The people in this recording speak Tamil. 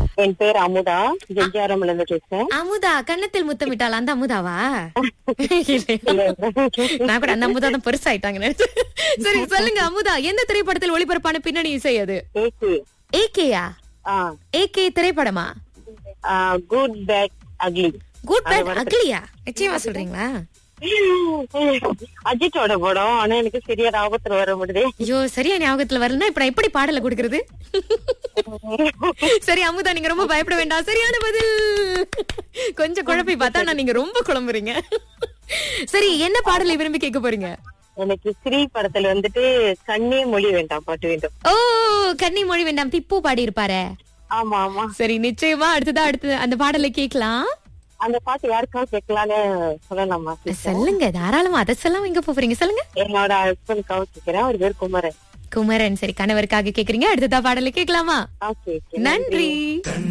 என் பேர் அமுதா ஜெஞ்சாரம்ல இருந்து பேசுறேன் அமுதா கன்னத்தில் முத்தமிட்டாள் அந்த அமுதாவா நான் கூட அந்த அமுதா தான் பெருசாயிட்டாங்க நினைச்சேன். சரி சொல்லுங்க அமுதா எந்த திரைப்படத்தில் ஒளிபரப்பான பின்னணி இசை அது ஏசி ஏகேயா ஏகே திரைப்படமா good bad ugly good bad அக்லியா நிச்சயமா சொல்றீங்களா அஜித்தோட படம் ஆனா எனக்கு சரியா ஞாபகத்துல வர முடியுது ஐயோ சரியா ஞாபகத்துல வரலன்னா இப்ப நான் எப்படி பாடல கொடுக்கறது சரி அமுதா நீங்க ரொம்ப பயப்பட வேண்டாம் சரியான பதில் கொஞ்சம் குழப்பி பார்த்தா நான் நீங்க ரொம்ப குழம்புறீங்க சரி என்ன பாடலை விரும்பி கேட்க போறீங்க எனக்கு ஸ்ரீ படத்துல வந்துட்டு கண்ணே மொழி வேண்டாம் பாட்டு வேண்டும் ஓ கன்னி மொழி வேண்டாம் திப்பு பாடி இருப்பாரு ஆமா ஆமா சரி நிச்சயமா அடுத்ததா அடுத்து அந்த பாடலை கேட்கலாம் அந்த பாட்டு யாருக்காவது கேட்கலான்னு சொல்லலாமா சொல்லுங்க தாராளமா அதை சொல்லாம எங்க போறீங்க சொல்லுங்க என்னோட ஹஸ்பண்ட்காக கேட்கிறேன் அவர் பேர் குமரன் குமரன் சரி கணவருக்காக கேக்குறீங்க அடுத்ததா பாடலை கேட்கலாமா ஓகே நன்றி